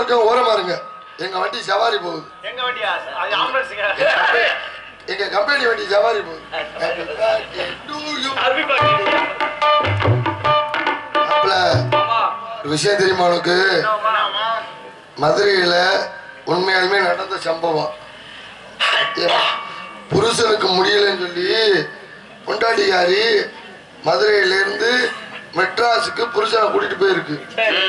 இருக்க ஓரமா இருங்க எங்க வண்டி சவாரி போகுது எங்க வண்டியா அது ஆம்புலன்ஸுங்க எங்க கம்பெனி வண்டி சவாரி போகுது Happy birthday to you. Happy birthday மாப்பிள, ஆமா ஒரு விஷயம் தெரியுமா உனக்கு ஆமா மதுரையில உண்மையாலுமே நடந்த சம்பவம் ஏன் புருஷனுக்கு முடியலன்னு சொல்லி பொண்டாட்டிக்காரி மதுரையில இருந்து மெட்ராஸுக்கு புருஷனை கூட்டிட்டு போயிருக்கு சரி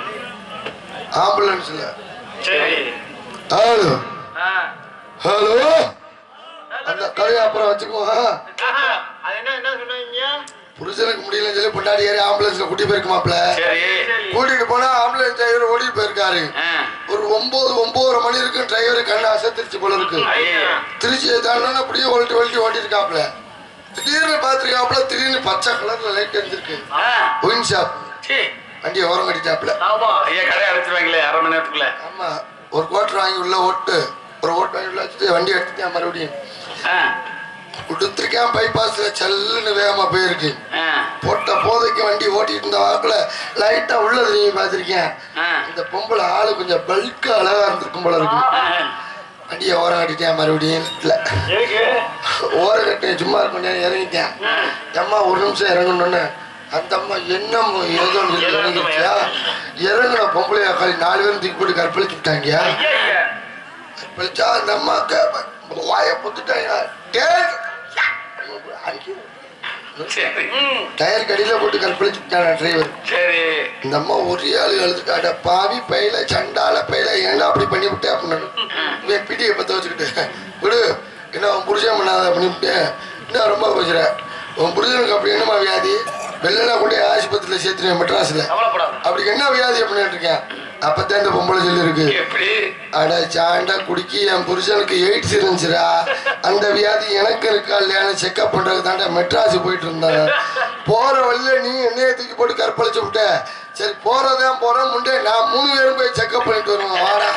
ஆம்புலன்ஸ்ல சரி ஹலோ ஆ. ஹலோ அந்த கதையை அப்புறம் வச்சுக்குவோம் ஆஹா, அது என்ன என்ன சொன்னீங்க புருஷனுக்கு முடியலன்னு சொல்லி பொண்டாட்டிக்காரி ஆம்புலன்ஸ்ல கூட்டி போயிருக்குமாப்ல சரி சரி கூட்டிட்டு போனா ஆம்புலன்ஸ் டிரைவர் ஓடிட்டு போயிருக்காரு ஆ. ஒரு ஒன்பது ஒன்பதரை மணி இருக்கு டிரைவர் கண்ணு அசத்திருச்சு போல இருக்கு ஐயா. திருச்சியை தாண்டா அப்படியே ஒல்ட்டி ஒல்ட்டி ஓட்டி இருக்காப்ல திடீர்னு பார்த்துருக்காப்ல திடீர்னு பச்சை கலர்ல லைட் எரிஞ்சிருக்கு ஆ. ஒயின் ஷாப் சீ. வண்டியை ஓரம் கட்டிட்டாப்ல ஆமா ஐயா கடை அடைச்சிருவாங்களே அரை மணி நேரத்துக்குள்ள ஆமா ஒரு கோட்டர் வாங்கி உள்ள ஓட்டு ஒரு ஓட்டு வாங்கி உள்ள வச்சுட்டு வண்டி எடுத்துட்டேன் மறுபடியும் ஆ. கொடுத்துருக்கேன் பைபாஸ்ல சல்லுன்னு வேகமா போயிருக்கு ஆ. போட்ட போதைக்கு வண்டி ஓட்டிட்டு இருந்த வாக்குல லைட்டா உள்ள திரும்பி பார்த்திருக்கேன் ஆ. இந்த பொம்பளை ஆளு கொஞ்சம் பல்கா அழகா இருந்திருக்கும் போல இருக்கு ஆ. வண்டியை ஓரம் கட்டிட்டேன் மறுபடியும் இல்ல எதுக்கு ஓரம் கட்டினேன் சும்மா இருக்கும் நேரம் இறங்கிட்டேன் அம்மா ஒரு நிமிஷம் இறங்கணும்னு அந்த அம்மா என்ன ஏதோ இறங்கிருச்சியா இறங்கின பொம்பளையா காலி நாலு பேரும் தூக்கி போட்டு கற்பழிச்சு விட்டாங்கயா ஐயா ஐயா கற்பழிச்சா அந்த அம்மாக்கு வாயை பொத்துட்டாங்க டேய்! அடிக்க. சரி ம் டயர் கடியில போட்டு கற்பழிச்சு விட்டாங்க டிரைவர் சரி இந்த அம்மா ஒரே ஆளு எழுதுக்காட பாவி பையில சண்டால பையில ஏன்டா அப்படி பண்ணி விட்டேன் அப்படின்னு இவன் பிடியை பத்த வச்சுக்கிட்டு விடு என்ன உன் புருஷன் பண்ணாத பண்ணி விட்டேன் என்ன ரொம்ப பேசுற உன் புருஷனுக்கு அப்படி என்னமா வியாதி வெள்ளனா கொண்டு ஆஸ்பத்திரியில சேர்த்துருவேன் மெட்ராஸ்ல கவலைப்படாத அப்படி என்ன வியாதி பண்ணிட்டு இருக்கேன் அப்பதான் இந்த பொம்பளை சொல்லி இருக்கு எப்படி அட சாண்டா குடிக்கி என் புருஷனுக்கு எய்ட்ஸ் இருந்துச்சுடா அந்த வியாதி எனக்கு இருக்கா இல்லையான்னு செக்அப் பண்றதுக்கு தாண்டா மெட்ராஸ் போயிட்டு இருந்தேன் போற வழியில நீ என்னைய தூக்கி போட்டு கற்பழிச்சு விட்ட சரி போறதான் போறேன் முண்டே நான் மூணு பேரும் போய் செக்அப் பண்ணிட்டு வருவேன் வாடா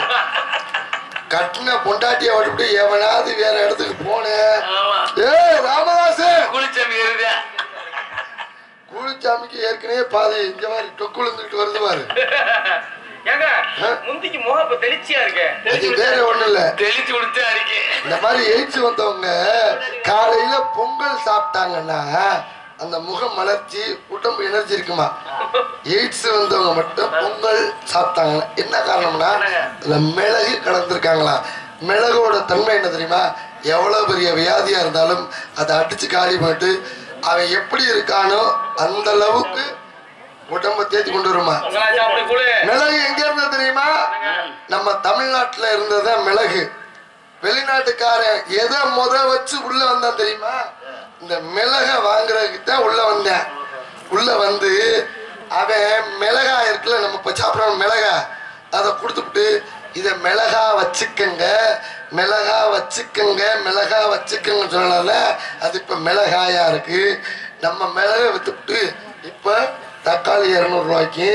கட்டின பொண்டாட்டிய விட்டுவிட்டு எவனாவது வேற இடத்துக்கு போனேன் ஆமா ஏய் ராமதாசு குளிச்சாமி ஏறுதா கூலிச்சாமிக்கு ஏற்கனவே பாதை இந்த மாதிரி டொக்கு விழுந்துட்டு வருது பாரு ஏங்க ஆ? முந்திக்கு முகம் இப்ப தெளிச்சியா இருக்கு அது வேற ஒண்ணும் இல்ல தெளிச்சு கொடுத்து அடிக்க இந்த மாதிரி எய்ட்ஸ் வந்தவங்க காலையில பொங்கல் சாப்பிட்டாங்கன்னா அந்த முகம் மலர்ச்சி உடம்பு எனர்ஜி இருக்குமா எய்ட்ஸ் வந்தவங்க மட்டும் பொங்கல் சாப்பிட்டாங்கன்னா என்ன காரணம்னா அதுல மிளகு கலந்துருக்காங்களாம் மிளகோட தன்மை என்ன தெரியுமா எவ்வளவு பெரிய வியாதியா இருந்தாலும் அதை அடிச்சு காலி பண்ணிட்டு அவன் எப்படி இருக்கானோ அந்த அளவுக்கு உடம்ப தேத்தி கொண்டு வருமா உங்களா சாப்பிடு கூடு மிளகு எங்க இருந்தது தெரியுமா நம்ம தமிழ்நாட்டுல இருந்ததுதான் மிளகு வெளிநாட்டுக்காரன் எதை முத வச்சு உள்ள வந்தான் தெரியுமா இந்த மிளக வாங்குறதுக்கு தான் உள்ள வந்தேன் உள்ள வந்து அவன் மிளகா இருக்குல்ல நம்ம இப்ப சாப்பிடணும் மிளகா அதை கொடுத்துட்டு இதை மிளகா வச்சுக்கங்க மிளகா வச்சுக்கங்க மிளகா வச்சுக்கங்க சொன்னால அது இப்ப மிளகாயா இருக்கு நம்ம மிளகை வித்துவிட்டு இப்ப தக்காளி இரநூறுவாய்க்கு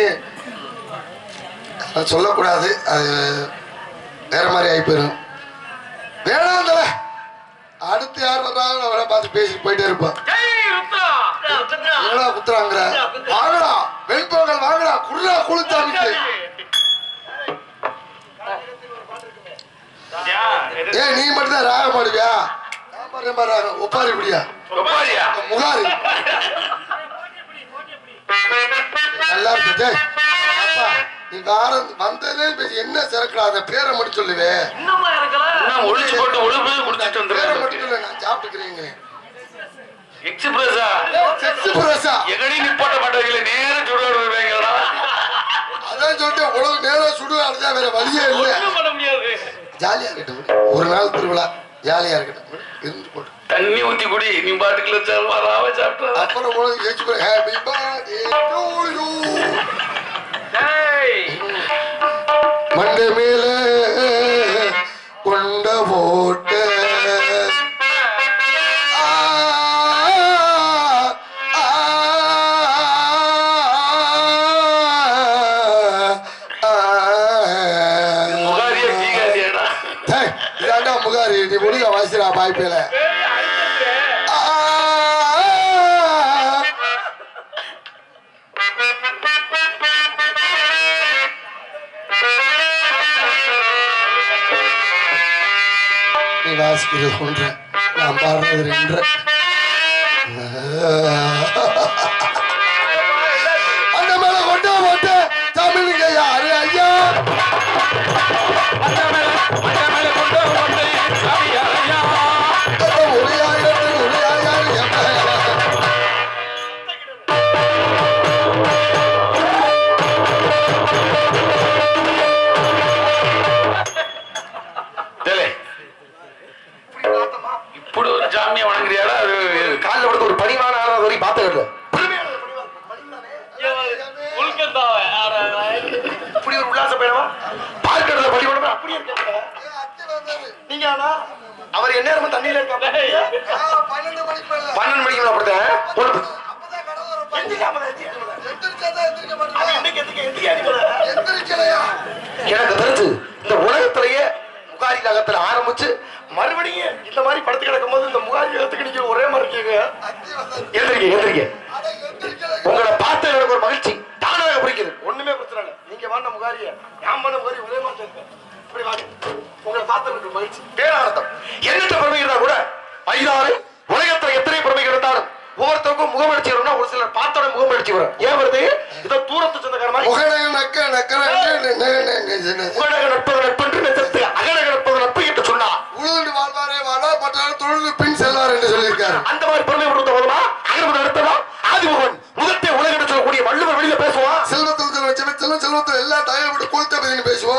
அது சொல்லக்கூடாது அது வேற மாதிரி ஆகி போயிடும் வேணாம் தல அடுத்து யார் வர்றாங்க அவரை பார்த்து பேசிட்டு போயிட்டே இருப்போம் ஜெய் ருத்ரா ருத்ரா ஏடா குத்துறாங்கிற வாங்கடா வெண்பொங்கல் வாங்கடா குருடா குளிச்சாமிக்கு ஏ நீ மட்டும் தான் ராகம் பாடுவியா நான் பாடுறேன் பாரு ராகம் ஒப்பாரி இப்படியா ஒப்பாரியா முகாரி நல்லா இருக்கு டேய். அப்பா நீ வார வந்ததே பேசி என்ன சிறக்கடா அந்த பேரை மட்டும் சொல்லுவே இன்னுமா இருக்கலாம் இன்னும் ஒளிச்சு போட்டு ஒழுங்கு குடிச்சிட்டு பேரை மட்டும் வந்துருக்காரு சொல்லு நான் சாப்பிட்டுக்கிறேங்க எக்ஸ்பிரஸா செக்ஸ் புரசா எங்கடி நிப்பாட்ட மாட்டாங்களே நேரம் சுடுவாடு வருவாங்களா அதான் சொல்லிட்டு உழவு நேரம் சுடுவா அடிச்சா வேற வழியே இல்லை ஒண்ணும் பண்ண முடியாது ஜாலியா இருக்கட்டும் ஒரு நாள் திருவிழா ஜாலியா இருக்கட்டும் இருந்து போட்டு தண்ணி ஊத்தி குடி நீ பாட்டுக்குள்ள வராம சாப்பிட்டு அப்புறம் உனக்கு ஏச்சு happy birthday to you Jai மண்டை மேல கொண்ட போட்டு ஆ, ஆ, ஆ, முகாரியா பீகாரியாடா டேய், இதாண்டா முகாரி நீ முடிக்க வாசிடா பாய்ப்பேல ஏய், அடிச்சிருச்சு. ஆ வாசிக்கிறது ஒன்று நான் பாடுறது ரெண்டு அந்த மேல கொண்டா போட்டு தமிழுங்க யாரு ஐயா அந்த உரையாயிரத்து உரையாயாரு என்ன டேலே, இப்படி ஒரு ஜாமியை வணங்குறியாடா அது காலில் படுத்து ஒரு பணிவான ஆள் அது வரைக்கும் பார்த்தது இல்லை உள்கந்தாவ இப்படி ஒரு உல்லாச பயணமா பார்க்கறத பணிவான அப்படியே இருக்க நீங்க ஆனா அவர் என்ன நேரமும் தண்ணியில இருக்காங்க பன்னெண்டு மணிக்கு மேல பன்னெண்டு மணிக்கு மேல அப்படித்தான் ஒரு- அப்பதான் கடை வரும். எந்திரிக்காம தான் எந்திரிக்காம தான். எந்திரிச்சாதான் எந்திரிக்க அது மாட்டேங்கிறா. இன்னைக்கு எந்திரிக்க எந்திரிக்க அடிப்பதா? எந்திரிக்கலையா? எனக்கு தெரிஞ்சு இந்த உலகத்திலேயே முகாரி நகத்துல ஆரம்பிச்சு மறுபடியும் இந்த மாதிரி படுத்து கிடக்கும் போது இந்த முகாரி நகத்துக்கு நீங்க ஒரே மாதிரி இருக்கீங்க அத்தி வந்தது. எந்திரிக்க எந்திரிக்க அட, எந்திரிக்கலை. உங்களை பார்த்து எனக்கு ஒரு மகிழ்ச்சி தானாக பிடிக்குது ஒண்ணுமே பிரச்சனை இல்லை நீங்க வாண்ண முகாரிய நான் பண்ண முகாரி ஒரே மாதிரி இருக்கு இப்படி வாங்க உங்களை பார்த்து எனக்கு மகிழ்ச்சி பேரானந்தம் எண்ணற்ற பெருமை இருந்தா கூட ஐதாறு உலகத்துல எத்தனை பெருமை இருந்தாலும் ஒவ்வொருத்தருக்கும் முகமடிச்சு வரும்னா ஒரு சிலர் பார்த்தோட முகமடிச்சு வரும் ஏன் வருது இதோ தூரத்து சொந்தக்கார மாதிரி முகநக நக்க நக்கரண்டு நெக நெக ஜன. உகநக நட்பது நட்பென்று நெச்சத்து அகநக நட்பது நட்பு என்று சொன்னா உழுதுண்டு வாழ்வாரே வாழா மற்றவர் தொழுது பின் செல்வார் என்று சொல்லியிருக்காரு அந்த மாதிரி பெருமை கொடுத்த போதுமா அகரமன் நடத்தலாம் ஆதிமுகன் முதற்கே உலகம் சொல்லக்கூடிய வள்ளுவர் வெளியில பேசுவான் செல்வத்தில் செல்வம் செல்வம் செல்வத்தில் எல்லா தயவு விட்டு கொளுத்த பதினு பேசுவோம்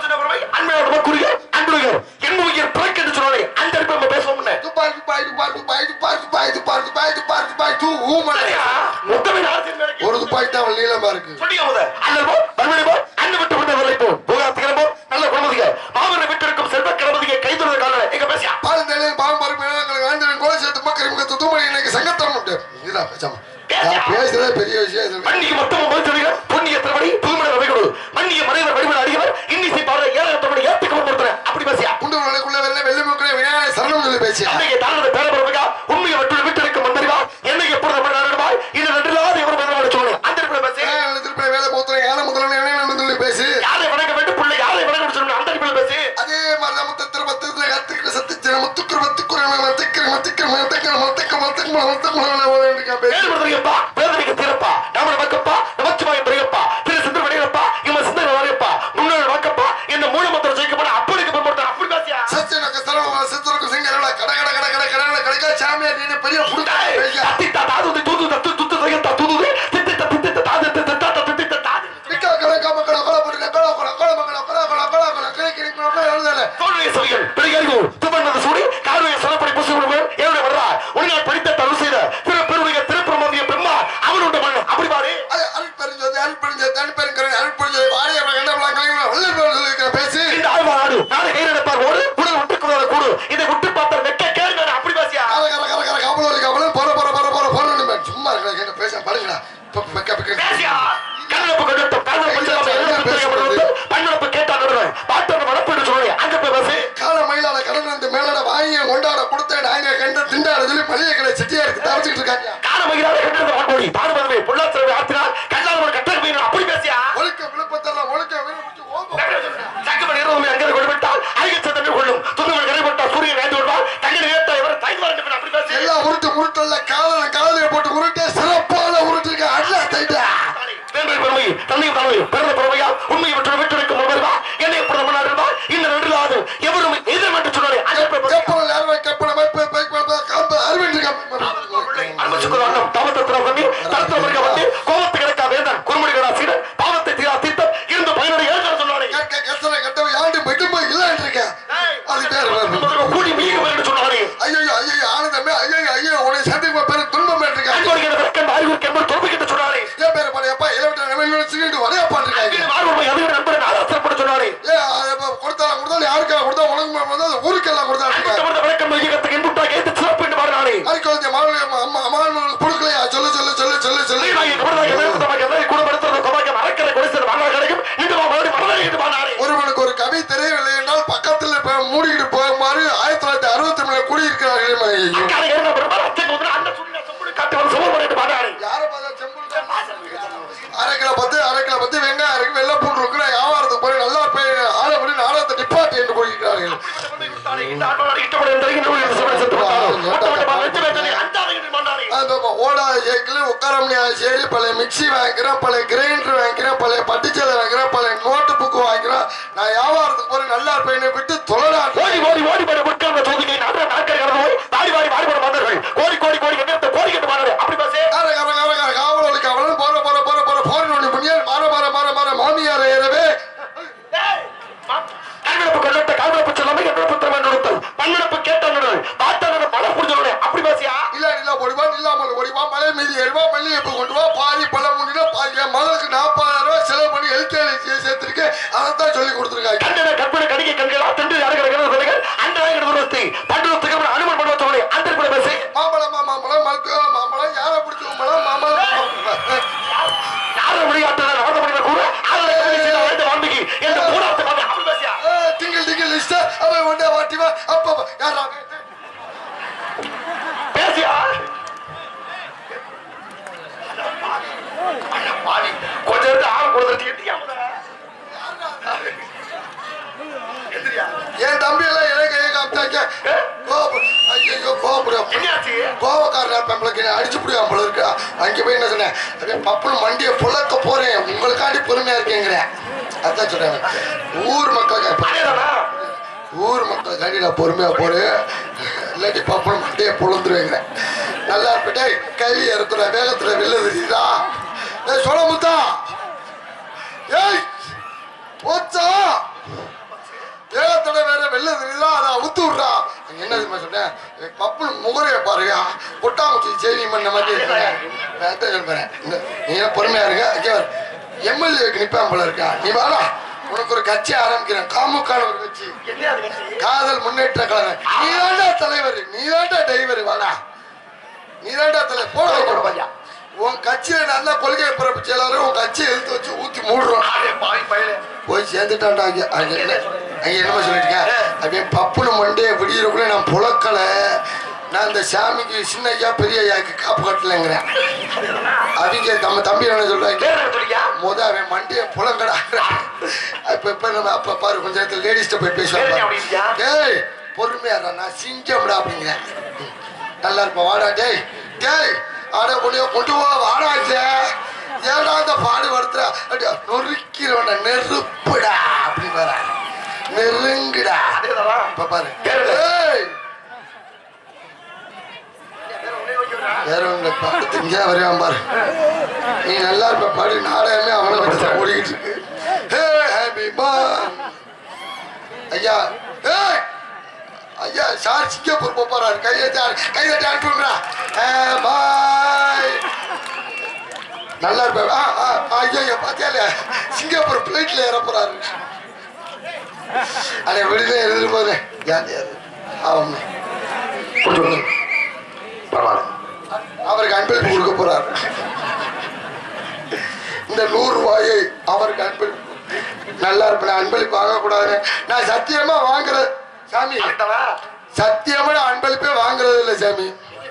அன்போட நமக்குரிய அன்புடைய என்புயர் பிறக்க என்று சொன்னாலே அந்த அன்பை நம்ம பேசுவோம் துப்பாய் துப்பாய் துப்பாய் துப்பாய் துப்பாய் துப்பாய் துப்பாய் துப்பாய் துப்பாய் துப்பாய் தூ ஊமலை முத்தமிழ் அரசியல் ஒரு துப்பாய் தான் அவன் நீளமா இருக்கு சொல்லியா முத அல்லவோ மறுபடியும் அண்ணன் விட்டு விட்டவர்களை போ புகாத்திக்கிறமோ நல்ல குணமதிக மாமனை விட்டிருக்கும் செல்வ கிரமதிக கைதுறத கால எங்க பேசியா பால் தெளிவு பாவம் பருப்பு இனங்களுக்கு ஆண்டவன் கோலை சேர்த்து மக்கள் முகத்து தூமணி இன்னைக்கு சங்கத்தம் உண்டு இதுதான் பேசாம நான் பேசுறதே பெரிய விஷயம் இது மன்னிக்கு மொத்தமும் மறுத்தொழிகள் புண்ணிய திருமணி புதுமண வகைகொடு மன்னிய மறைவர் வடிவன் அடியவர் இன்னிசை பாடுற ஏழகத்தோட ஏத்துக்க கொடுத்துறேன் அப்படி பேசியா குண்டு விளைக்குள்ள வெள்ளை வெள்ளி மூக்கிலே விநாயகர் சரணம் சொல்லி பேசியா அன்னைக்கு தாழ்ந்த பேரபரவுக்கா உண்மையை விட்டு விட்டு இருக்க மந்தரிவா என்னைக்கு எப்பொழுது தமிழ் நாடுவாய் இது ரெண்டில்லாத இவர் பதில் சொல்லணும் அந்த இடத்துல பேசி திருப்பி வேலை போத்துறேன் யானை முதல்ல என்ன சொல்லி பேசு யாரை வணங்க வேண்டும் பிள்ளை யாரை வணங்க வேண்டும் சொல்லணும் அந்த இடத்துல பேசி அதே மாதிரி நம்ம திரு பத்து கத்துக்கிற சத்திச்சு முத்துக்குற முத்துக்குற மத்திக்கிற மத்திக்கிற மத்திக்கிற மத்திக்க மத்திக்க மத்திக்க பேசு ஏற்படுத்துறீங்கப்பா வேதனைக்கு தீரப்பா நாம நமக்கப்பா நமச்சிவாயம் பெரியப்பா திரு சிந்தர் வடிவப்பா இவன் சிந்தர் வரையப்பா முன்னோட வாக்கப்பா என்ன மூல மந்திரம் ஜெயிக்கப்பட அப்படிக்கு பயன்படுத்த அப்படி பேசியா சத்தியனுக்கு சரவண சித்தருக்கு சிங்கரோட கட கட கட கட கடவுள கடைக்கா சாமியார் நீ பெரிய புடுக்கா பேசியா தத்தித்தா தாது தூது தத்து துத்து தயத்தா தூது தித்தித்த தித்தித்த தாது தித்தித்த தித்தித்த தாது நிக்கா கட கம கட கட புடுக்க கட கட கட கட கட கட கட கட கிளி கிளி கிளி எழுதல தோல்வியை சொல்கள் பெரியாரிவு துவண்டது சூடி கார்வையை சொல்லப்படி புசு விடுவேன் என்னுடைய வர்றா உன்னால் படித்த தரு செய்த திரு பெருமைய திருப்பிரமந்திய பெருமா அவனுடைய மண் அப்படி பாரு அருட்பெருஞ்சோதி அருட்பெருஞ்சோதி அருட்பெருங்கரை அருட்பெருஞ்சோதி வாரிய கண்டபலாம் கலைஞர் வல்லல் சொல்லியிருக்கிற பேசி இந்த ஆழ்வா நாடு நாளை கை நடப்பார் ஓடு உடல் விட்டுக்குறத கூடு இதை விட்டு பார்த்தால் வெக்க கேள்வி அப்படி பேசியா கர கர கர கர கபலோரி கபலம் பொற பொற பொற பொற பொற சும்மா இருக்கிற கேட்ட பேச பாருங்கடா பெக்க பெக்க பேசியா கண்ணப்பு கண்டட்டும் கண்ணப்பு பஞ்சலாம எல்லாம் புத்தகப்பட்டு பன்னப்பு கேட்டா நடுவேன் பாட்டு மனப்பீடு சொல்லி அங்க போய் பேசு கால மயிலால கடல் வந்து மேலட வாங்கிய கொண்டாட கொடுத்தேன் நாங்க கண்ட திண்டாட சொல்லி மளிகை கடை செட்டியாருக்கு தவிச்சுக்கிட்டு இருக்காங்க கால மகிழாத கண்டது வாங்கோடி தானுமதுவே பொள்ளாத்திரவை ஆத்தினால் கல்லாத கட்டளை போய் அப்படி பேசியா ஒழுக்க விழுப்பத்தெல்லாம் ஒழுக்க விழுப்பிட்டு ஓம்பு சங்கமன் இருவமே அங்கே கொடுவிட்டால் அதிக தன்மை கொள்ளும் துணுவன் கரைப்பட்டால் சூரியன் வேண்டு கொள்வார் தங்கள் ஏற்ற இவர் தைந்து வரட்டும் அப்படி பேசி எல்லாம் உருட்டு உருட்டல்ல காதல காதலிய போட்டு உருட்டே சிறப்பான உருட்டுங்க அல்ல தைட்டா மேன்மை பெருமை தன்னையும் தலைமையும் பிறந்த பெருமையா உண்மையை விட்டு விட்டுரைக்கும் ஒருவருவா என்னை பிரதமர் இருந்தால் இந்த ரெண்டு எவரும் எதிரும் என்று சொன்னாரே அதை போய் பேசியா. கப்பல் யாருமே கப்பல் அமைப்பு பைக் காம்பு அறிவின்றி அன்புச்சுக்குள்ள அண்ணம் தாமதத்திரம் பண்ணி தரத்தில் இருக்க வந்து கோபத்தை கிடைக்கா வேந்தன் குறுமுடிகளா சீடன் பாவத்தை தீரா தீர்த்தம் இருந்து பயனுடைய ஏற்கனவே சொன்னாரே கேட்க கெசனை கட்டவை யாண்டு பெட்டும் இல்லைன்னு இருக்கேன் அது பேர் கூடி மீக என்று சொன்னாரே ஐயோ ஐயோ ஆனந்தமே ஐயோ ஐயோ உன்னை சந்திக்கும் பேரு துன்பமே சைக்கிள் உட்கார முடியாத சரி பழைய மிக்ஸி வாங்கிக்கிறேன் பழைய கிரைண்டர் வாங்கிக்கிறேன் பழைய பட்டுச்சேலை வாங்கிக்கிறேன் பழைய நோட்டு புக்கு வாங்கிக்கிறேன் நான் வியாபாரத்துக்கு போறேன் நல்லா பையனை விட்டு தொழடா ஓடி ஓடி ஓடி போய் முட்கள் சோதிக்கை நாட்டு நாட்கள் கடந்து போய் வாடி வாடி வாடி போட வந்தார்கள் கோடி கோடி கோடி கண்டு கோடி கட்டு மாறாரு அப்படி பேசே கார கார கார கார காவலுக்கு அவளும் போற போற போற போற போற நோண்டி முனியால் மாற மாற மாற மாற மாமியார் ஏறவே கண்ணிடப்பு கொள்ளட்ட கால்வளப்பு சொல்லாம என்னிடப்பு திறமை கொடுத்தல் பன்னிடப்பு கேட்டவர்கள் பார்த்தவர்கள் மழை புரிஞ்சவர்கள் அப்படி பேசியா இல்ல இல்ல ஒடிவா இல்லாமல் ஒடிவா மலை மீதி எழுவா மல்லி எப்ப கொண்டு வா பாதி பழம் முன்னில பாதி என் மகளுக்கு நாற்பதாயிரம் ரூபாய் செலவு பண்ணி எல்கேஜி சேர்த்திருக்கு அதைத்தான் சொல்லி கொடுத்துருக்காங்க கண்டன கற்பனை கடிகை கண்கள் அத்தண்டு யாருக்கிற கிணறு அந்த நாயகர் துரஸ்தி பண்டு அனுமன் பண்ணுவத்தவங்களை அந்த கூட பேசி மாம்பழம் மாம்பழம் மல்கோ மாம்பழம் யாரை பிடிச்ச மாம்பழம் மாம்பழம் யாரும் விளையாட்டுதான் நடந்த முடிவு கூட அதில் கல்வி செய்த வாழ்ந்த வான்மிகி என்ற மூணாவது பாதை அப்படி பேசியா திங்கள் திங்கள் லிஸ்ட் அவன் ஒன்றே வாட்டிவா அப்ப யாரா பேசியா பாடி கொஞ்ச நேரத்து ஆள் கொடுத்துட்டு எட்டியா எந்திரியா என் தம்பி எல்லாம் எனக்கு கையை காமிச்சாங்க கோபம் ஐயோ கோபப்படும் என்னாச்சு கோவக்காரன் பெம்பளுக்கு அடிச்சு புடிவான் போல இருக்கா அங்க போய் என்ன சொன்னேன் அப்படியே பப்புனு மண்டியை புழக்க போறேன் உங்களுக்காண்டி பொறுமையா இருக்கேங்கிறேன் அதான் சொல்றேன் ஊர் மக்களுக்கு அதேதானா ஊர் மக்களுக்காண்டி நான் பொறுமையா போறேன் இல்லாட்டி பப்புனு மண்டியை பொழுந்துருவேங்கிறேன் நல்லா இருப்பட்டே கைவி இருக்கிற வேகத்துல வெளில தெரியுதா ஏய் சொல்ல முத்தா ஏய் போச்சா வேகத்தோட வேற வெளில தெரியுதா அதை அவுத்து விட்றா என்ன தெரியுமா சொன்னேன் ஏய், பப்புனு முகரைய பாருயா கொட்டாங்குச்சி செய்தி பண்ண மாதிரி இருக்கேன் நான் அதான் சொல்றேன் இந்த- நீ எல்லாம் பொறுமையா இருங்க இங்கே எம்எல்ஏக்கு நிப்பான் போல இருக்கா நீ வாடா உனக்கு ஒரு கட்சி ஆரம்பிக்கிறேன் காமுக்கான ஒரு கட்சி என்ன அது கட்சி காதல் முன்னேற்ற கழகம் நீதாண்டா தலைவர் நீதாண்டா டிரைவர் வாடா நீதாண்டா தலைவர் போட போட வைக்கணும் பையா. உன் கட்சியில நல்ல கொள்கை பிறப்பு செயலாளர் உன் கட்சியை எடுத்து வச்சு ஊத்தி மூடுறோம் ஆளே பாவி பயலே போய் சேர்ந்துட்டான்டா அங்க அங்க என்ன அங்க என்னமா சொல்லிட்டீங்க அப்படியே பப்புனு மண்டே விடியறக்குள்ள நான் புழக்கல நான் இந்த சாமிக்கு சின்ன ஐயா பெரிய ஐயாக்கு காப்பு கட்டலைங்கிறேன் அவங்க நம்ம தம்பி என்ன சொல்றாங்க பேர் என்ன சொல்லியா முத அவன் மண்டியை புலங்கடா இப்ப இப்ப நம்ம அப்ப பாரு கொஞ்ச நேரத்துல லேடிஸ்ட போய் வேற என்ன பேசுவாங்க அப்படியா? டேய் பொறுமையா இருடா, நான் சிங்கம்டா அப்படிங்கிறேன் நல்லா இருப்ப வாடா டேய் டேய் ஆட கொண்டு கொண்டு போ வாடா டே. ஏன்டா இந்த பாடு படுத்துற நொறுக்கிறவன நெருப்புடா அப்படி வர நெருங்குடா அதேதானா இப்ப பாரு வேற என்ன? ஏய் வேற ஒண்ணு பாடு இங்கே வரையாம பாரு நீ நல்லா இருப்ப பாடு நாடகமே அவனை பற்றி ஓடிக்கிட்டு இருக்கு ஹே ஹேப்பி பான் ஐயா ஏய் ஐயா சார் சிங்கப்பூர் போப் போறாரு கையை கையை அனுப்புங்கடா பாய் நல்லா இருப்ப ஆ ஆ ஐயா பாத்தியா சிங்கப்பூர் பிளைட்ல ஏற போறாரு அடே விடுதே எழுதிட்டு போதே யார் யார் அவன் கொஞ்சம் பரவாயில்ல அவருக்கு அன்பளிப்பு கொடுக்க போறார் இந்த நூறு ரூபாயை அவருக்கு அன்பளிப்பு நல்லா இருப்பேன் அன்பளிப்பு வாங்கக்கூடாது நான் சத்தியமா வாங்குறது சாமி கரெக்டானா சத்தியமா நான் அன்பளிப்பே வாங்குறது இல்லை சாமி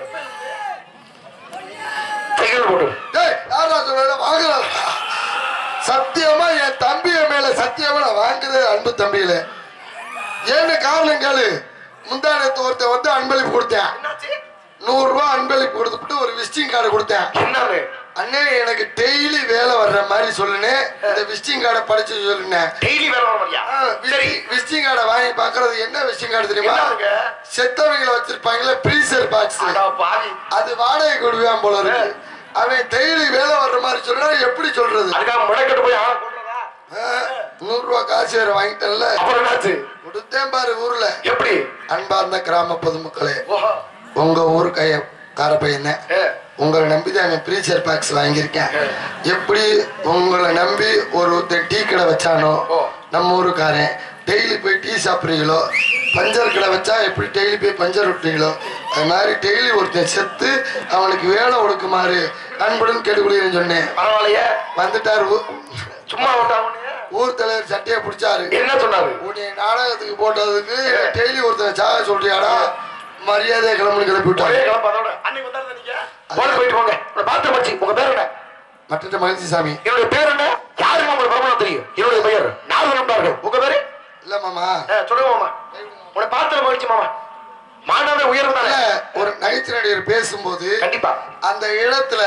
சைக்கிள் போட்டு டேய் யாரா சொல்ல வாங்குறது சத்தியமா என் தம்பிய மேல சத்தியமா நான் வாங்குறது அன்பு தம்பியில ஏன்னு காரணம் கேளு முந்தானத்து ஒருத்தன் வந்து அன்பளிப்பு கொடுத்தேன் என்னாச்சு நூறு ரூபாய் அன்பளிப்பு கொடுத்துட்டு ஒரு விசிட்டிங் கார்டு கொடுத்தேன் என்னது அண்ணே எனக்கு டெய்லி வேலை வர்ற மாதிரி சொல்லுனே இந்த விசிட்டிங் கார்டை படிச்சு சொல்லுனேன் டெய்லி வேலை வர மாதிரியா சரி விசிட்டிங் கார்டை வாங்கி பாக்குறது என்ன விசிட்டிங் கார்டு தெரியுமா என்னதுங்க செத்தவங்களை வச்சிருப்பாங்களே ப்ரீசர் பாக்ஸ் அடா பாவி அது வாடகை கொடுவான் போல இருக்கு அவன் டெய்லி வேலை வர்ற மாதிரி சொல்றா எப்படி சொல்றது அதுக்காக முடக்கட்டு போய் ஆளை கொள்றதா ஆ, நூறு ரூபாய் காசு வேற வாங்கிட்டேன்ல அப்புறம் என்னாச்சு கொடுத்தேன் பாரு ஊர்ல எப்படி அன்பார்ந்த கிராம பொதுமக்களே ஓஹோ உங்க ஊர் கைய கார பையன் ஏ, உங்களை நம்பி தான் அவன் ப்ரீச்சர் பாக்ஸ் வாங்கியிருக்கேன் எப்படி உங்களை நம்பி ஒரு ஒருத்தன் டீ கடை வச்சானோ ஓ. நம்ம ஊருக்காரன் டெய்லி போய் டீ சாப்பிட்றீங்களோ பஞ்சர் கடை வச்சா எப்படி டெய்லி போய் பஞ்சர் விட்டுறீங்களோ அது மாதிரி டெய்லி ஒருத்தன் செத்து அவனுக்கு வேலை கொடுக்குமாறு அன்புடன் கேட்டுக்கொள்கிறேன்னு சொன்னேன் பரவாயில்லையே வந்துட்டார் ஊ- சும்மா விட்டாங்க ஊர் தலைவர் சட்டையை பிடிச்சாரு என்ன சொன்னாரு உன்னை நாடகத்துக்கு போட்டதுக்கு டெய்லி ஒருத்தன் சாக சொல்றியாடா மரியாதையை கிளம்புன்னு கிளப்பி ஒரே விட்டாரு கிளம்ப அதோட அன்னைக்கு வந்தாரு நீங்க போன போயிட்டு போங்க உங்களை பார்த்து மச்சி உங்க பேர் என்ன மற்ற மகிழ்ச்சி சாமி என்னுடைய பேர் என்ன யாருக்கு உங்களுக்கு பிரபலம் தெரியும் என்னுடைய பெயர் நாகர் நம்பார்கள் உங்க பேரு இல்ல மாமா ஆ, சொல்லுங்க மாமா உன்னை பார்த்து மகிழ்ச்சி மாமா மாணவ உயர்வு தானே ஒரு நகைச்சுவை நடிகர் பேசும்போது கண்டிப்பா அந்த இடத்துல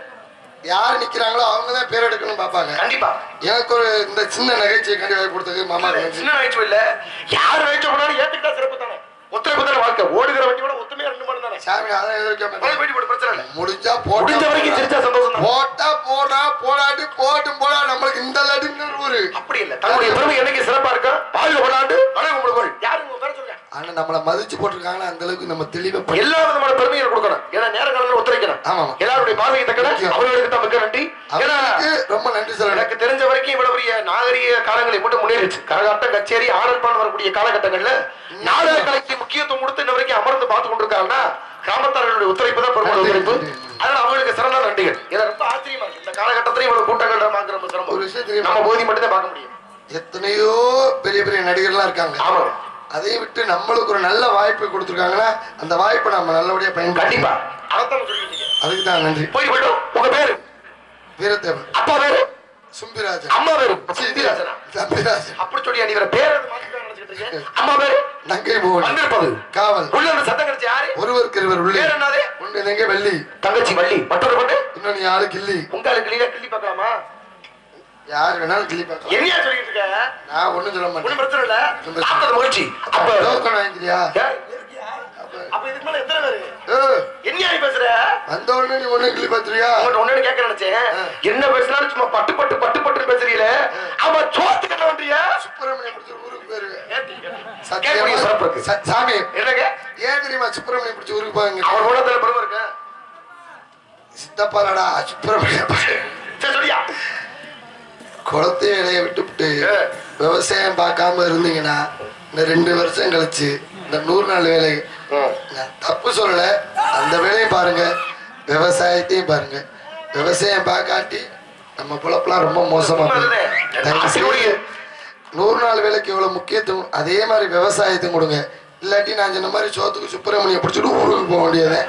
யார் நிக்கிறாங்களோ அவங்க தான் பேர் எடுக்கணும் பார்ப்பாங்க கண்டிப்பா எனக்கு ஒரு இந்த சின்ன நகைச்சுவை கண்டி வாங்கி கொடுத்தது மாமா சின்ன நகைச்சுவை இல்ல யார் நகைச்சுவை பண்ணாலும் ஏத்துக்கிட்டா சிறப்பு தானே ஒத்துழைப்பு தானே வாழ்க்கை ஓடுகிற வண்டியோட ஒத்துமையா ரெண்டு மணி தானே சாமி அதான் போய் எதிர்க்க போயிட்டு போடு பிரச்சனை இல்ல முடிஞ்சா முடிஞ்ச வரைக்கும் போட்டா சிரிச்சா சந்தோஷம் தான் போட்டா போடா போடாட்டி போட்டும் போடா நம்மளுக்கு இந்த லட்டுன்னு ஊரு அப்படி இல்ல தன்னுடைய பெருமை என்னைக்கு சிறப்பா இருக்கா வாழ்க கொண்டாண்டு வணக்கம் உங்களுக்கு யாரு உங்க பேர சொல்லுங்க ஆனா நம்மள மதிச்சு போட்டிருக்காங்கன்னா அந்த அளவுக்கு நம்ம தெளிவா பண்ணி- எல்லா விதமான பெருமையை கொடுக்கணும் ஏன்னா நேர காலத்துல ஒத்துழைக்கணும் ஆமாம். எல்லாருடைய பார்வையை தக்கன முக்கியம். அவர்களுக்கு தான் மிக்க நன்றி ஏன்னா அவருக்கு ரொம்ப நன்றி சொல்லணும் எனக்கு தெரிஞ்ச வரைக்கும் இவ்வளவு பெரிய நாகரிக காலங்களை மட்டும் முன்னேறிச்சு கரகாட்டம் கச்சேரி ஆடல்பான் வரக்கூடிய காலகட்டங்கள்ல நாடக கலைக்கு முக்கியத்துவம் கொடுத்து இன்ன வரைக்கும் அமர்ந்து பார்த்து கொண்டிருக்காங்கன்னா கிராமத்தார்களுடைய ஒத்துழைப்பு தான் பெருமாள் நன்றி, ஒத்துழைப்பு நன்றி. அதனால அவங்களுக்கு சிறந்த நன்றிகள் இதை ரொம்ப ஆச்சரியமா இருக்கு இந்த காலகட்டத்திலையும் இவ்வளவு கூட்டங்கள் பார்க்க ரொம்ப ஒரு சிரமம் விஷயம் தெரியுமா? நம்ம போதி மட்டும் தான் பார்க்க முடியும் எத்தனையோ பெரிய பெரிய நடிகர்லாம் இருக்காங்க ஆமாங்க அதை விட்டு நம்மளுக்கு ஒரு நல்ல வாய்ப்பு கொடுத்துருக்காங்கன்னா அந்த வாய்ப்பை நம்ம நல்லபடியா பயன்படுத்தி கண்டிப்பா அதைத்தான் சொல்லிட்டு இருக்கேன். அதுக்கு தான் நன்றி போய் போயிடும் உங்க பேரு வீரத்தேவன் அப்பா பேரு சும்பிராஜன் அம்மா பேரு சித்திராசனா தம்பிராஜன் அப்படி சொல்லி நீ வேற பேர் எதுவும் மாத்திக்கலாம் நினைச்சிட்டு இருக்கேன் அம்மா பேரு நங்கை மோகன் வந்திருப்பது காவல் உள்ள அந்த சத்தம் கிடைச்சு யாரு ஒருவருக்கு இருவர் உள்ளே பேர் என்னது ஒன்று நெங்க வெள்ளி தங்கச்சி வள்ளி மற்றொரு பொண்ணு இன்னொன்னு யாரு கிள்ளி உங்களுக்கு கிளியா கிள்ளி பார்க்கலாமா யார் வேணாலும் கிள்ளி பார்க்கலாம் என்னையா சொல்லிட்டு இருக்க நான் ஒண்ணும் சொல்ல மாட்டேன் ஒண்ணும் பிரச்சனை இல்ல சந்தோஷம். பார்த்தது மகிழ்ச்சி அப்ப டோக்கன் வாங்கிக்கிறியா ஏய், அப்ப இதுக்கு மேல எத்தனை பேரு ஏய், என்னையா நீ பேசுற வந்த உடனே நீ ஒண்ணு கிள்ளி பார்த்துறியா உங்கள்ட்ட ஒண்ணு கேட்க நினைச்சேன் என்ன பேசினாலும் சும்மா பட்டு பட்டு பட்டு பட்டு பேசுறீங்களே அவன் சோத்து கட்ட வண்டியா சுப்பிரமணியம் பிடிச்ச ஊருக்கு பேரு கேட்கக்கூடிய சிறப்பு இருக்கு ச- சாமி என்னங்க ஏன் தெரியுமா சுப்பிரமணியம் பிடிச்ச ஊருக்கு போவாங்க அவன் உலகத்துல பெருமை இருக்கு சித்தப்பாலடா சுப்பிரமணியம் சரி சொல்லியா குளத்து வேலையை விட்டுவிட்டு ஏ. விவசாயம் பார்க்காம இருந்தீங்கன்னா இந்த ரெண்டு வருஷம் கழிச்சு இந்த நூறு நாள் வேலை நான் தப்பு சொல்லல அந்த வேலையும் பாருங்க விவசாயத்தையும் பாருங்க விவசாயம் பார்க்காட்டி நம்ம பொழப்பெல்லாம் ரொம்ப மோசமா போகுது. தயவு செய்து நூறு நாள் வேலைக்கு எவ்வளவு முக்கியத்துவம் அதே மாதிரி விவசாயத்தையும் கொடுங்க இல்லாட்டி நான் சொன்ன மாதிரி சோத்துக்கு சுப்பிரமணியம் பிடிச்சிட்டு ஊருக்கு போக வேண்டியது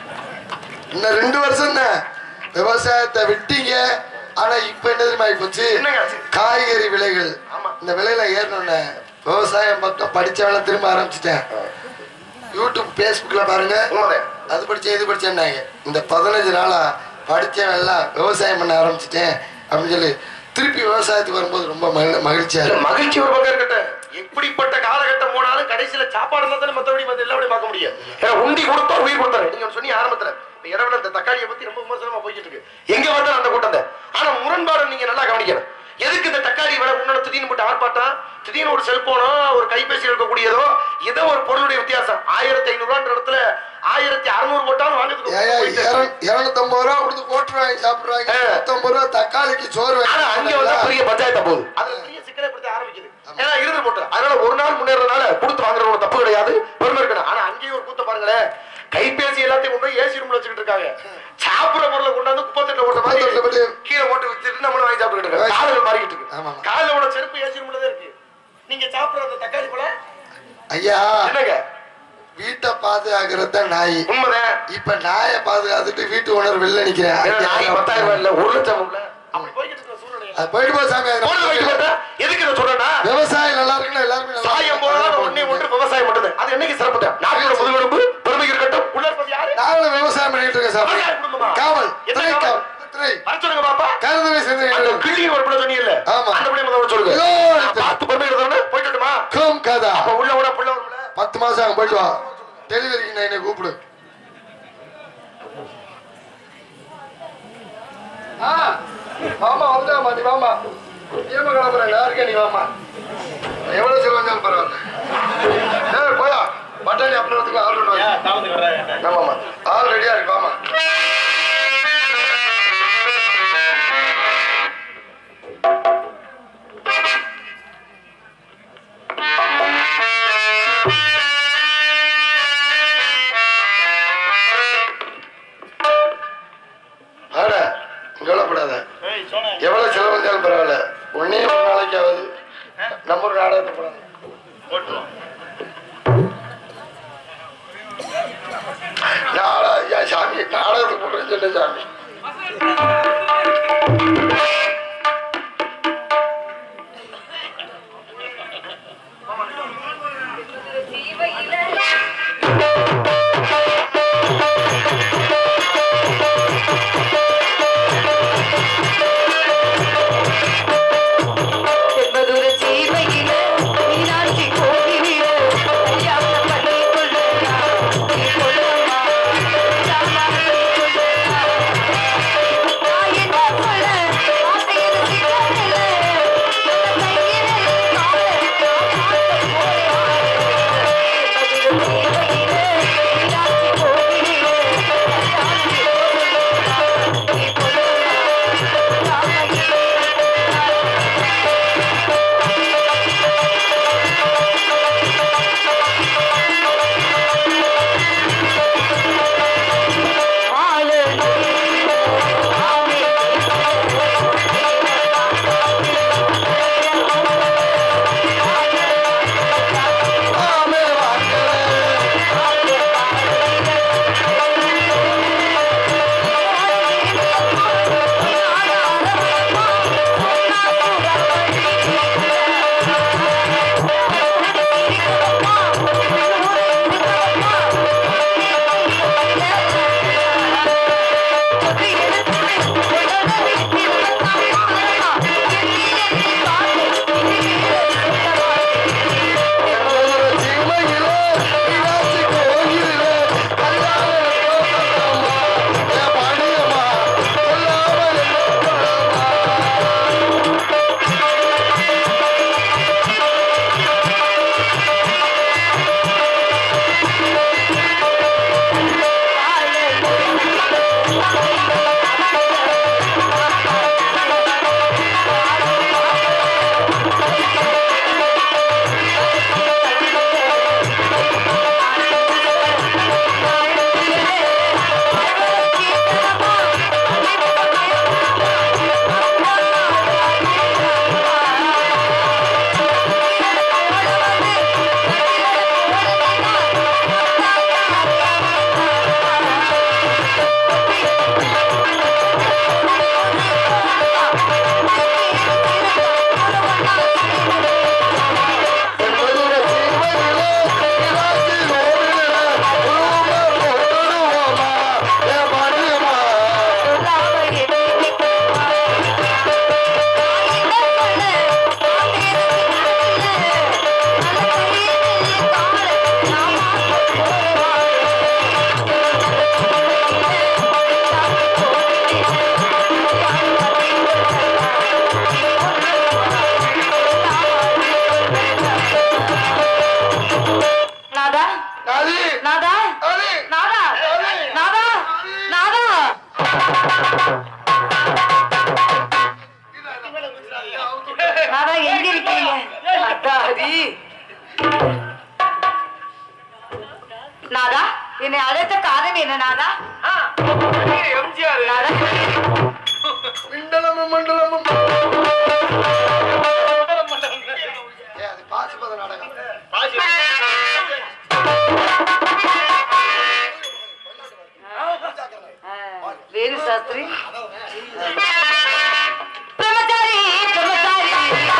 இன்னும் ரெண்டு வருஷம் தான் விவசாயத்தை விட்டீங்க ஆனா இப்ப என்ன தெரியுமா போச்சு என்னங்க ஆச்சு? காய்கறி விலைகள் ஆமா. இந்த விலையில ஏறணும்னு விவசாயம் பக்கம் படிச்சவன திரும்ப ஆரம்பிச்சிட்டேன் யூடியூப் பேஸ்புக்ல பாருங்க உண்மைதான். அது படிச்சேன் இது படிச்சேன்னாங்க இந்த பதினஞ்சு நாளா படிச்சவன் எல்லாம் விவசாயம் பண்ண ஆரம்பிச்சிட்டேன் அப்படின்னு சொல்லி திருப்பி விவசாயத்துக்கு வரும்போது ரொம்ப மகிழ்- மகிழ்ச்சியா இல்ல, இருக்கு மகிழ்ச்சி ஒரு பக்கம் இருக்கட்டும் எப்படிப்பட்ட காலகட்டம் போனாலும் கடைசியில சாப்பாடு இருந்தா தானே மத்தபடி மத்த எல்லாமே பார்க்க முடியும் ஏன்னா உண்டி கொடுத்தா உயிர் கொடுத்தாரு நீங்க சொன்னீங்க ஆரம்பத்துல இப்ப இரவுல இந்த தக்காளியை பத்தி ரொம்ப விமர்சனமா போய்கிட்டு இருக்கு எங்க பார்த்தாலும் அந்த கூட்டம் தான் ஆனா முரண்பாடு நீங்க நல்லா கவனிக்கணும் எதுக்கு இந்த தக்காளி விலை உன்னோட திடீர்னு போட்டு ஆர்ப்பாட்டம் திடீர்னு ஒரு செல்போனோ ஒரு கைபேசி இருக்கக்கூடியதோ ஏதோ ஒரு பொருளுடைய வித்தியாசம் ஆயிரத்தி ஐநூறு ரூபான்ற இடத்துல ஆயிரத்தி அறுநூறு போட்டாலும் ஏயா வாங்குறதுக்கு இருநூத்தம்பது ரூபா கொடுத்து போட்டு வாங்கி சாப்பிடுறாங்க ஆ. நூத்தம்பது ரூபா தக்காளிக்கு சோறு ஆனா அங்க வந்து வாங்கி பெரிய பஞ்சாயத்தா போகுது அதுல பெரிய சிக்கலை படுத்த ஆரம்பிக்குது ஏன்னா இருந்து போட்டு அதனால ஒரு நாள் முன்னேறதுனால கொடுத்து வாங்குறவங்க தப்பு கிடையாது பெருமை இருக்கணும் ஆனா அங்கேயும் ஒரு கூத்த பாருங்களேன் கைபேசி எல்லாத்தையும் கொண்டு போய் ஏசி ரூம்ல வச்சுக்கிட்டு இருக்காங்க சாப்பிடுற பொருளை கொண்டாந்து குப்பத்தட்டுல ஓட்ட மாதிரி குப்பத்தட்டுல போட்டு கீழே போட்டு வச்சுட்டு நம்மளும் வாங்கி சாப்பிட்டுக்கிட்டு இருக்காங்க காதல் மாறிக்கிட்டு இருக்கு ஆமா. காதல ஓட செருப்பு ஏசி ரூம்ல தான் இருக்கு நீங்க சாப்பிடுற அந்த தக்காளி பழம் ஐயா என்னங்க வீட்டை பாதுகாக்கிறது நாய் உண்மைதான் இப்ப நாயை பாதுகாத்துட்டு வீட்டு ஓனர் வெளில நிக்கிறேன் ஏன்னா அங்க நாய் யாரும் பத்தாயிரம் ரூபாய் இல்ல ஒரு லட்சம் இல்ல அப்படி போய்கிட்டு இருக்கிற சூழ்நிலை அது போயிட்டு போ சாமி அது போனது வைக்க நம்ம- மாட்டேன் எதுக்கு இதை சொல்றேன்னா விவசாயம் நல்லா இருக்குன்னா எல்லாருமே நல்லா சாயம் போதான் ஒண்ணே ஒன்று விவசாயம் மட்டும்தான் அது என்னைக்கு சிறப்பு நாட்டோட முதுகெலும்பு பெருமை இருக்கட்டும் உள்ள இருப்பது யாரு நாங்களும் விவசாயம் பண்ணிட்டு இருக்கோம் சாமி விவசாய குடும்பமா? காவல் என்ன திரை காவல்? காவல் திரை வர சொல்லுங்க பாப்பா கருதுவை சேர்ந்து அந்த கிள்ளி ஒரு பிள்ளை சொன்னீங்கல்ல ஆமா. அந்த பிள்ளை முதல்ல சொல்லுங்க இதோ நான் இருக்கு. பார்த்து பெருமை இருந்தவன போயிட்டு வரட்டுமா? கும் கதா அப்ப உள்ள விட பிள்ளை வரும்ல பத்து மாசம் ஆகும் போயிட்டு வா டெலிவரிக்கு நான் என்னை கூப்பிடு ஆ, வாமா வந்துடாமா நீ வாமா ஏமா கிளம்புறேன் யாருக்கே நீ வாமா எவ்வளவு செலவு வந்தாலும் பரவாயில்ல ஏய் போயா பட்டாணி அப்புறத்துக்கு ஆள் பண்ணுவாங்க ஆமாமா ஆள் ரெடியா இருக்கு வாமா ஆட கவலைப்படாத எவ்வளவு செலவு வந்தாலும் பரவாயில்ல ஒன்னே ஒரு நாளைக்கு ஆகுது நம்ம ஒரு நாடகத்தை போடணும் நாடா ஐயா சாமி நாடகத்துக்கு போடுறேன்னு சொன்ன சாமி ஜீவ இல ஆத்தாடி நாதா என்னை அழைத்த காரணம் என்ன நாதா ஆ, நீங்க எம்ஜிஆர் நாதா மிண்டலமும் மண்டலமும் ஏ அது பாசுபத நாடகம் ஆ, வேணு சாஸ்திரி பிரம்மச்சாரி பிரம்மச்சாரி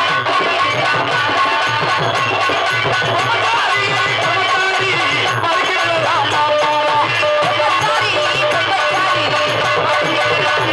பிரம்மச்சாரி, பிரம்மச்சாரி.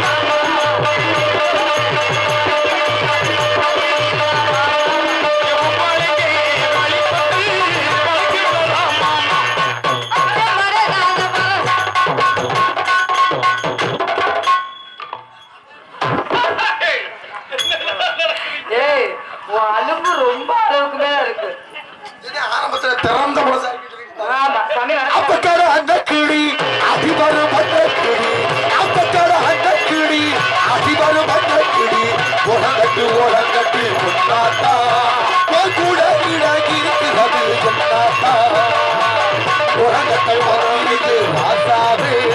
ஏய் உன் அலும்பு ரொம்ப அளவுக்கு மேல இருக்கு இது ஆரம்பத்துல திறந்த மனசாக்கிட்டு இருக்கு. ஆமா சாமி வணக்கம். அப்பக்கட அந்த கிளி அதிபரும் அந்த கிளி அப்பக்கட அந்த கிளி அதிபரும் அந்த கிளி உலகட்டு உலகட்டு கொண்டாட்டா உன் கூட இறங்கி இருக்கிறது கொண்டாட்டா உலகத்தை வந்து ராசாவே